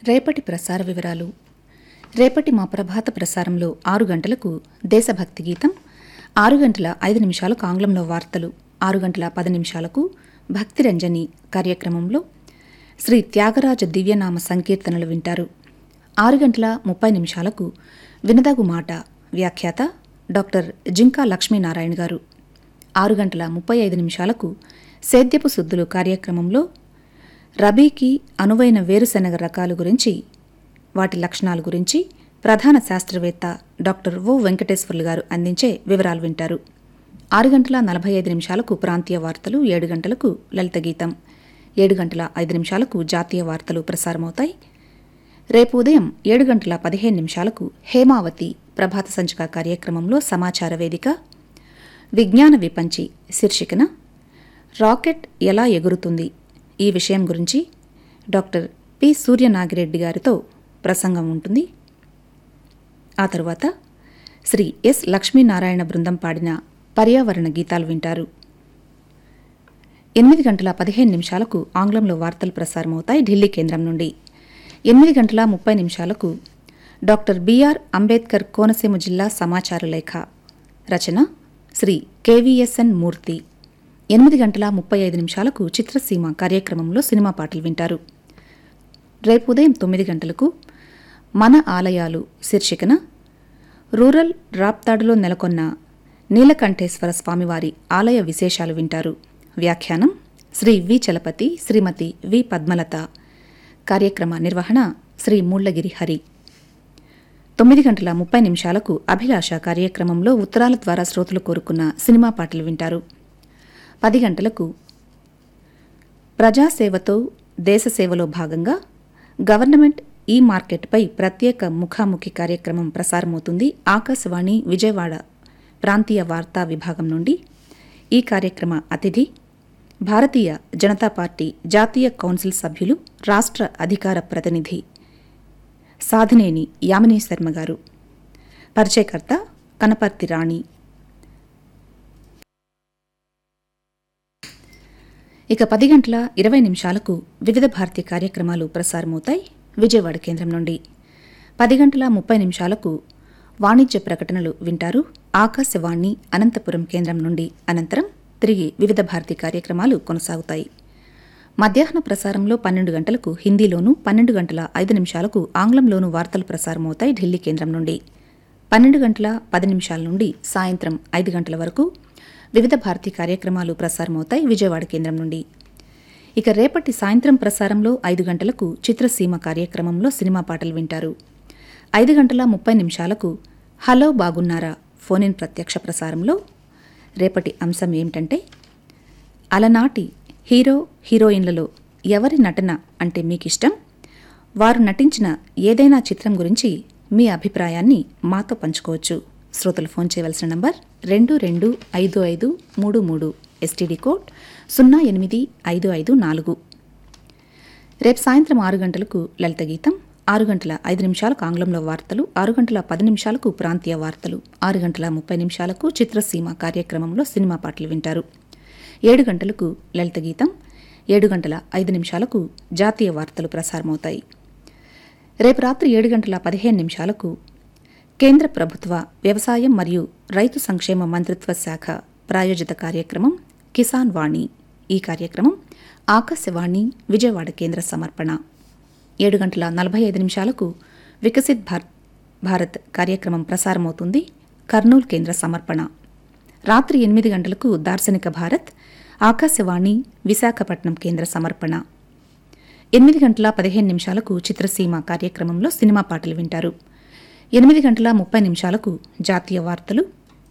రేపటి ప్రసార వివరాలు రేపటి మా ప్రభాత ప్రసారంలో ఆరు గంటలకు దేశభక్తి గీతం ఆరు గంటల ఐదు నిమిషాలకు ఆంగ్లంలో వార్తలు ఆరు గంటల పది నిమిషాలకు భక్తిరంజని కార్యక్రమంలో శ్రీ త్యాగరాజ దివ్యనామ సంకీర్తనలు వింటారు ఆరు గంటల ముప్పై నిమిషాలకు వినదగు మాట వ్యాఖ్యాత డాక్టర్ జింకా లక్ష్మీనారాయణ గారు ఆరు గంటల ముప్పై ఐదు నిమిషాలకు సేద్యపు శుద్ధులు కార్యక్రమంలో రబీకి అనువైన వేరుశెనగ రకాలు గురించి వాటి లక్షణాల గురించి ప్రధాన శాస్త్రవేత్త డాక్టర్ ఓ వెంకటేశ్వర్లు గారు అందించే వివరాలు వింటారు ఆరు గంటల నలభై ఐదు నిమిషాలకు ప్రాంతీయ వార్తలు ఏడు గంటలకు లలిత గీతం ఏడు గంటల ఐదు నిమిషాలకు జాతీయ వార్తలు ప్రసారమవుతాయి రేపు ఉదయం ఏడు గంటల పదిహేను నిమిషాలకు హేమావతి ప్రభాత సంచిక కార్యక్రమంలో సమాచార వేదిక విజ్ఞాన విపంచి శీర్షికన రాకెట్ ఎలా ఎగురుతుంది ఈ విషయం గురించి డాక్టర్ పి సూర్యనాగిరెడ్డి గారితో ప్రసంగం ఉంటుంది ఆ తరువాత శ్రీ ఎస్ లక్ష్మీనారాయణ బృందం పాడిన పర్యావరణ గీతాలు వింటారు ఎనిమిది గంటల పదిహేను నిమిషాలకు ఆంగ్లంలో వార్తలు ప్రసారమవుతాయి ఢిల్లీ కేంద్రం నుండి ఎనిమిది గంటల ముప్పై నిమిషాలకు డాక్టర్ బిఆర్ అంబేద్కర్ కోనసీమ జిల్లా సమాచార లేఖ రచన శ్రీ కెవిఎస్ఎన్ మూర్తి ఎనిమిది గంటల ముప్పై ఐదు నిమిషాలకు చిత్రసీమ కార్యక్రమంలో సినిమా పాటలు వింటారు రేపు ఉదయం తొమ్మిది గంటలకు మన ఆలయాలు శీర్షికన రూరల్ రాప్తాడులో నెలకొన్న నీలకంఠేశ్వర స్వామివారి ఆలయ విశేషాలు వింటారు వ్యాఖ్యానం శ్రీ వి చలపతి శ్రీమతి వి పద్మలత కార్యక్రమ నిర్వహణ శ్రీ ముళ్లగిరి హరి తొమ్మిది గంటల ముప్పై నిమిషాలకు అభిలాష కార్యక్రమంలో ఉత్తరాల ద్వారా శ్రోతలు కోరుకున్న సినిమా పాటలు వింటారు పది గంటలకు ప్రజాసేవతో దేశసేవలో భాగంగా గవర్నమెంట్ ఈ మార్కెట్పై ప్రత్యేక ముఖాముఖి కార్యక్రమం ప్రసారమవుతుంది ఆకాశవాణి విజయవాడ ప్రాంతీయ వార్తా విభాగం నుండి ఈ కార్యక్రమ అతిథి భారతీయ జనతా పార్టీ జాతీయ కౌన్సిల్ సభ్యులు రాష్ట్ర అధికార ప్రతినిధి సాధినేని యామిని శర్మ గారు పరిచయకర్త కనపర్తి రాణి ఇక పది గంటల ఇరవై నిమిషాలకు వివిధ భారతీయ కార్యక్రమాలు ప్రసారమవుతాయి విజయవాడ కేంద్రం నుండి పది గంటల ముప్పై నిమిషాలకు వాణిజ్య ప్రకటనలు వింటారు ఆకాశవాణి అనంతపురం కేంద్రం నుండి అనంతరం తిరిగి వివిధ భారతీ కార్యక్రమాలు కొనసాగుతాయి మధ్యాహ్న ప్రసారంలో పన్నెండు గంటలకు హిందీలోనూ పన్నెండు గంటల ఐదు నిమిషాలకు ఆంగ్లంలోనూ వార్తలు ప్రసారమవుతాయి ఢిల్లీ కేంద్రం నుండి పన్నెండు గంటల పది నిమిషాల నుండి సాయంత్రం ఐదు గంటల వరకు వివిధ భారతీ కార్యక్రమాలు ప్రసారమవుతాయి విజయవాడ కేంద్రం నుండి ఇక రేపటి సాయంత్రం ప్రసారంలో ఐదు గంటలకు చిత్రసీమ కార్యక్రమంలో సినిమా పాటలు వింటారు ఐదు గంటల ముప్పై నిమిషాలకు హలో బాగున్నారా ఫోన్ ఇన్ ప్రత్యక్ష ప్రసారంలో రేపటి అంశం ఏమిటంటే అలనాటి హీరో హీరోయిన్లలో ఎవరి నటన అంటే మీకిష్టం వారు నటించిన ఏదైనా చిత్రం గురించి మీ అభిప్రాయాన్ని మాతో పంచుకోవచ్చు శ్రోతలు ఫోన్ చేయవలసిన నంబర్ రెండు రెండు ఐదు ఐదు మూడు మూడు ఎస్టీడీ కోడ్ సున్నా ఎనిమిది ఐదు ఐదు నాలుగు రేపు సాయంత్రం ఆరు గంటలకు లలిత గీతం ఆరు గంటల ఐదు నిమిషాలకు ఆంగ్లంలో వార్తలు ఆరు గంటల పది నిమిషాలకు ప్రాంతీయ వార్తలు ఆరు గంటల ముప్పై నిమిషాలకు చిత్రసీమ కార్యక్రమంలో సినిమా పాటలు వింటారు ఏడు గంటలకు లలిత గీతం ఏడు గంటల ఐదు నిమిషాలకు జాతీయ వార్తలు ప్రసారమవుతాయి రేపు రాత్రి ఏడు గంటల పదిహేను నిమిషాలకు కేంద్ర ప్రభుత్వ వ్యవసాయం మరియు రైతు సంక్షేమ మంత్రిత్వ శాఖ ప్రాయోజిత కార్యక్రమం కిసాన్ వాణి ఈ కార్యక్రమం ఆకాశవాణి విజయవాడ కేంద్ర సమర్పణ ఏడు గంటల నలభై ఐదు నిమిషాలకు వికసిత్ భారత్ భారత్ కార్యక్రమం ప్రసారమవుతుంది కర్నూలు కేంద్ర సమర్పణ రాత్రి ఎనిమిది గంటలకు దార్శనిక భారత్ ఆకాశవాణి విశాఖపట్నం కేంద్ర సమర్పణ ఎనిమిది గంటల పదిహేను నిమిషాలకు చిత్రసీమ కార్యక్రమంలో సినిమా పాటలు వింటారు ఎనిమిది గంటల ముప్పై నిమిషాలకు జాతీయ వార్తలు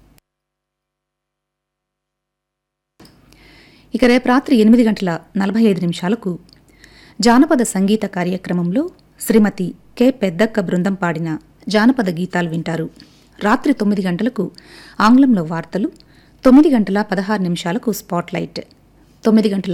ఇక రేపు రాత్రి ఎనిమిది గంటల నలభై ఐదు నిమిషాలకు జానపద సంగీత కార్యక్రమంలో శ్రీమతి కె పెద్దక్క బృందం పాడిన జానపద గీతాలు వింటారు రాత్రి తొమ్మిది గంటలకు ఆంగ్లంలో వార్తలు తొమ్మిది గంటల పదహారు నిమిషాలకు స్పాట్లైట్ తొమ్మిది గంటల